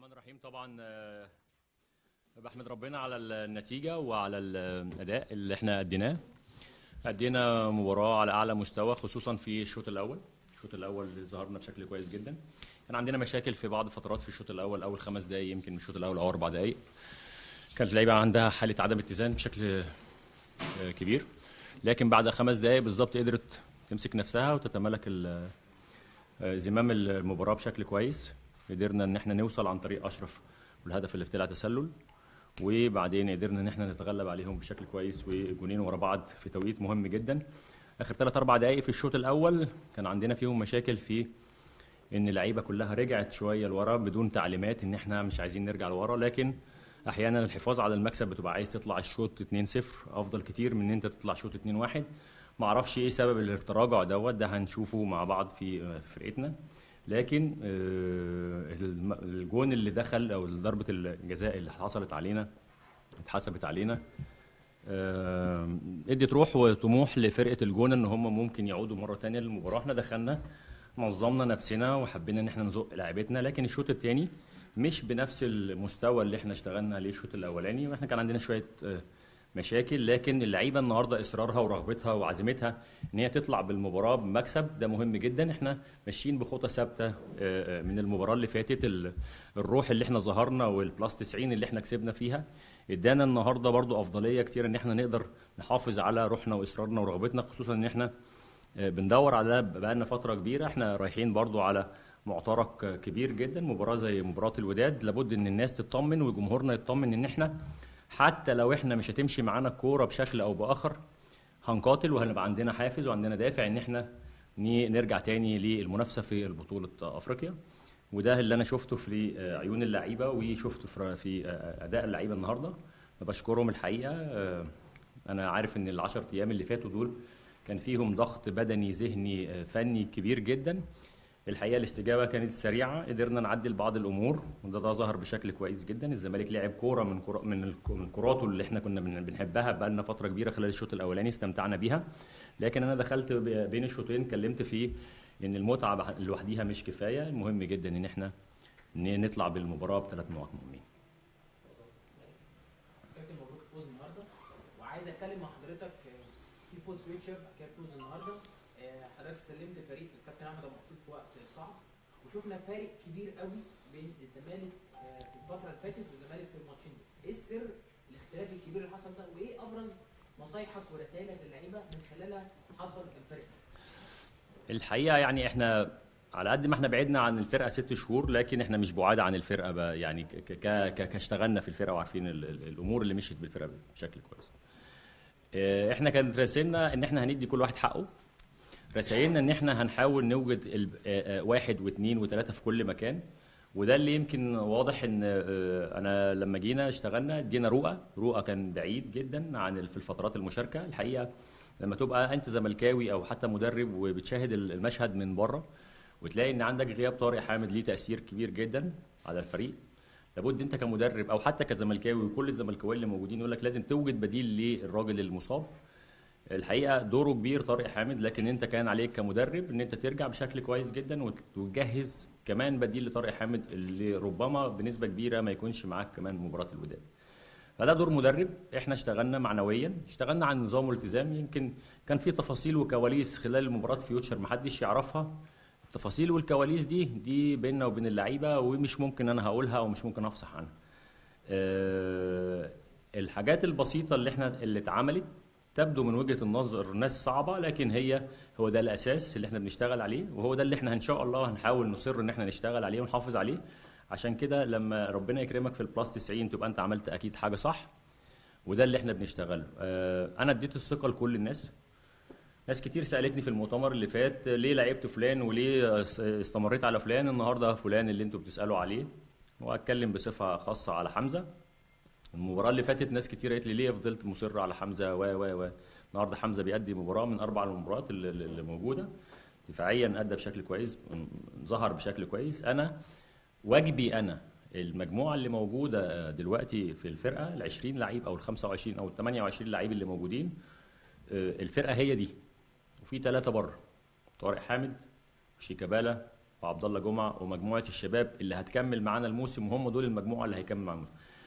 الرحمن الرحيم طبعا آه، بحمد ربنا على النتيجة وعلى الأداء اللي احنا أديناه أدينا مباراة على أعلى مستوى خصوصا في الشوط الأول الشوط الأول ظهرنا بشكل كويس جدا كان عندنا مشاكل في بعض فترات في الشوط الأول أول خمس دقايق يمكن من الشوط الأول أو أربع دقايق كانت اللعيبة عندها حالة عدم اتزان بشكل آه، كبير لكن بعد خمس دقايق بالظبط قدرت تمسك نفسها وتتملك ال- آه، زمام المباراة بشكل كويس قدرنا ان احنا نوصل عن طريق اشرف والهدف اللي طلع تسلل وبعدين قدرنا ان احنا نتغلب عليهم بشكل كويس وجونين ورا بعض في توقيت مهم جدا اخر ثلاث اربع دقائق في الشوط الاول كان عندنا فيهم مشاكل في ان اللعيبه كلها رجعت شويه لورا بدون تعليمات ان احنا مش عايزين نرجع لورا لكن احيانا الحفاظ على المكسب بتبقى عايز تطلع الشوط 2-0 افضل كتير من ان انت تطلع شوط 2-1 ما اعرفش ايه سبب التراجع دوت ده هنشوفه مع بعض في في فرقتنا لكن آه، الم- الجون اللي دخل او ضربه الجزاء اللي حصلت علينا اتحسبت علينا آه، ادت روح وطموح لفرقه الجون ان هم ممكن يعودوا مره تانية للمباراه احنا دخلنا نظمنا نفسنا وحبينا ان احنا نزق لاعبتنا لكن الشوط الثاني مش بنفس المستوى اللي احنا اشتغلنا عليه الشوط الاولاني واحنا كان عندنا شويه آه، مشاكل لكن اللعيبه النهارده اصرارها ورغبتها وعزيمتها ان هي تطلع بالمباراه بمكسب ده مهم جدا احنا ماشيين بخطى ثابته آه، آه، من المباراه اللي فاتت ال- الروح اللي احنا ظهرنا والبلاس 90 اللي احنا كسبنا فيها ادانا النهارده برضو افضليه كتير ان احنا نقدر نحافظ على روحنا واصرارنا ورغبتنا خصوصا ان احنا آه، بندور على بقالنا فتره كبيره احنا رايحين برضو على معترك آه، كبير جدا مباراه زي مباراه الوداد لابد ان الناس تطمن وجمهورنا يطمن ان احنا حتى لو احنا مش هتمشي معانا الكوره بشكل او باخر هنقاتل وهنبقى عندنا حافز وعندنا دافع ان احنا ن- نرجع تاني للمنافسه في البطوله افريقيا وده اللي انا شفته في آه، عيون اللعيبه وشفته في- في آه، اداء اللعيبه النهارده بشكرهم الحقيقه آه، انا عارف ان العشر ايام اللي فاتوا دول كان فيهم ضغط بدني ذهني آه، فني كبير جدا الحقيقه الاستجابه كانت سريعه قدرنا نعدل بعض الامور وده ده ظهر بشكل كويس جدا الزمالك لعب كوره من كرة من الك- من كراته اللي احنا كنا بن- بنحبها بقالنا فتره كبيره خلال الشوط الاولاني استمتعنا بيها لكن انا دخلت ب- بين الشوطين اتكلمت في ان المتعه بح- لوحديها مش كفايه مهم جدا ان احنا ن- نطلع بالمباراه بثلاث نقط مهمين كابتن مبروك الفوز النهارده وعايز اتكلم مع حضرتك آه، في فوز فيوتشر كان فوز النهارده آه، حضرتك سلمت فريق الكابتن احمد ابو محسوب في وقت صعب وشفنا فارق كبير قوي بين الزمالك آه، في الفتره اللي فاتت والزمالك في الماتشين دول ايه السر الاختلاف الكبير اللي حصل ده وايه ابرز نصايحك ورسائلك للعيبه من خلالها حصل الفرق ده؟ الحقيقه يعني احنا على قد ما احنا بعدنا عن الفرقه ست شهور لكن احنا مش بعاد عن الفرقه بقى يعني ك- ك- ك- كاشتغلنا في الفرقه وعارفين ال- ال- الامور اللي مشيت بالفرقه بشكل كويس. اه، احنا كانت رسائلنا ان احنا هندي كل واحد حقه. رسائلنا ان احنا هنحاول نوجد ال- اه، اه، واحد واثنين وثلاثه في كل مكان وده اللي يمكن واضح ان اه، انا لما جينا اشتغلنا ادينا رؤى، رؤى كان بعيد جدا عن ال- في الفترات المشاركه، الحقيقه لما تبقى انت زملكاوي او حتى مدرب وبتشاهد ال- المشهد من بره وتلاقي ان عندك غياب طارق حامد ليه تاثير كبير جدا على الفريق لابد انت كمدرب او حتى كزملكاوي وكل الزملكاويه اللي موجودين يقول لك لازم توجد بديل للراجل المصاب الحقيقه دوره كبير طارق حامد لكن انت كان عليك كمدرب ان انت ترجع بشكل كويس جدا وت- وتجهز كمان بديل لطارق حامد اللي ربما بنسبه كبيره ما يكونش معاك كمان مباراه الوداد فده دور مدرب احنا اشتغلنا معنويا اشتغلنا عن نظام والتزام يمكن كان في تفاصيل وكواليس خلال مباراه فيوتشر محدش يعرفها التفاصيل والكواليس دي دي بيننا وبين اللعيبه ومش ممكن انا هقولها او مش ممكن افصح عنها أه الحاجات البسيطه اللي احنا اللي اتعملت تبدو من وجهه النظر الناس صعبه لكن هي هو ده الاساس اللي احنا بنشتغل عليه وهو ده اللي احنا ان شاء الله هنحاول نصر ان احنا نشتغل عليه ونحافظ عليه عشان كده لما ربنا يكرمك في البلاس 90 تبقى انت عملت اكيد حاجه صح وده اللي احنا بنشتغله أه انا اديت الثقه لكل الناس ناس كتير سالتني في المؤتمر اللي فات ليه لعبت فلان وليه اس- استمريت على فلان النهارده فلان اللي انتوا بتسالوا عليه واتكلم بصفه خاصه على حمزه المباراه اللي فاتت ناس كتير قالت لي ليه فضلت مصر على حمزه و و و النهارده حمزه بيأدي مباراه من اربع المباريات اللي, اللي موجوده دفاعيا ادى بشكل كويس م- ظهر بشكل كويس انا واجبي انا المجموعه اللي موجوده دلوقتي في الفرقه ال 20 لعيب او ال 25 او ال 28 لعيب اللي موجودين آه، الفرقه هي دي وفي ثلاثه بره طارق حامد شيكابالا وعبد الله جمعه ومجموعه الشباب اللي هتكمل معانا الموسم وهم دول المجموعه اللي هيكمل معانا الموسم